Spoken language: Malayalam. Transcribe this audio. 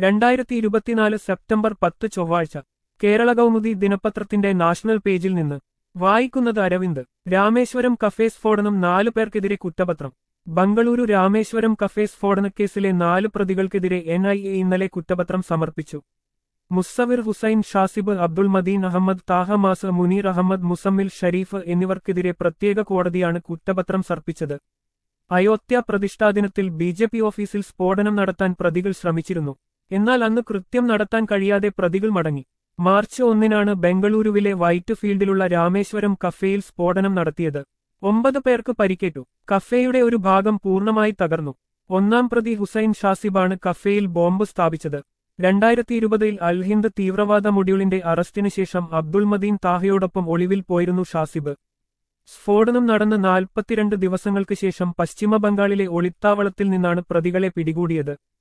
രണ്ടായിരത്തി ഇരുപത്തിനാല് സെപ്റ്റംബർ പത്ത് ചൊവ്വാഴ്ച കേരള കൗമുദി ദിനപത്രത്തിന്റെ നാഷണൽ പേജിൽ നിന്ന് വായിക്കുന്നത് അരവിന്ദ് രാമേശ്വരം കഫേ സ്ഫോടനം നാലു പേർക്കെതിരെ കുറ്റപത്രം ബംഗളൂരു രാമേശ്വരം കഫേ സ്ഫോടനക്കേസിലെ നാല് പ്രതികൾക്കെതിരെ എൻ ഐ എ ഇന്നലെ കുറ്റപത്രം സമർപ്പിച്ചു മുസ്സവിർ ഹുസൈൻ ഷാസിബ് അബ്ദുൾ മദീൻ അഹമ്മദ് താഹ മാസ് മുനീർ അഹമ്മദ് മുസമ്മിൽ ഷരീഫ് എന്നിവർക്കെതിരെ പ്രത്യേക കോടതിയാണ് കുറ്റപത്രം സമർപ്പിച്ചത് അയോധ്യ പ്രതിഷ്ഠാദിനത്തിൽ ബി ജെ പി ഓഫീസിൽ സ്ഫോടനം നടത്താൻ പ്രതികൾ ശ്രമിച്ചിരുന്നു എന്നാൽ അന്ന് കൃത്യം നടത്താൻ കഴിയാതെ പ്രതികൾ മടങ്ങി മാർച്ച് ഒന്നിനാണ് ബംഗളൂരുവിലെ വൈറ്റ് ഫീൽഡിലുള്ള രാമേശ്വരം കഫേയിൽ സ്ഫോടനം നടത്തിയത് ഒമ്പത് പേർക്ക് പരിക്കേറ്റു കഫേയുടെ ഒരു ഭാഗം പൂർണ്ണമായി തകർന്നു ഒന്നാം പ്രതി ഹുസൈൻ ഷാസിബാണ് കഫേയിൽ ബോംബ് സ്ഥാപിച്ചത് രണ്ടായിരത്തി ഇരുപതിൽ അൽഹിന്ദ് തീവ്രവാദ മൊഡ്യൂളിന്റെ അറസ്റ്റിന് ശേഷം അബ്ദുൾ മദീൻ താഹയോടൊപ്പം ഒളിവിൽ പോയിരുന്നു ഷാസിബ് സ്ഫോടനം നടന്ന് നാൽപ്പത്തിരണ്ട് ദിവസങ്ങൾക്ക് ശേഷം പശ്ചിമ ബംഗാളിലെ ഒളിത്താവളത്തിൽ നിന്നാണ് പ്രതികളെ പിടികൂടിയത്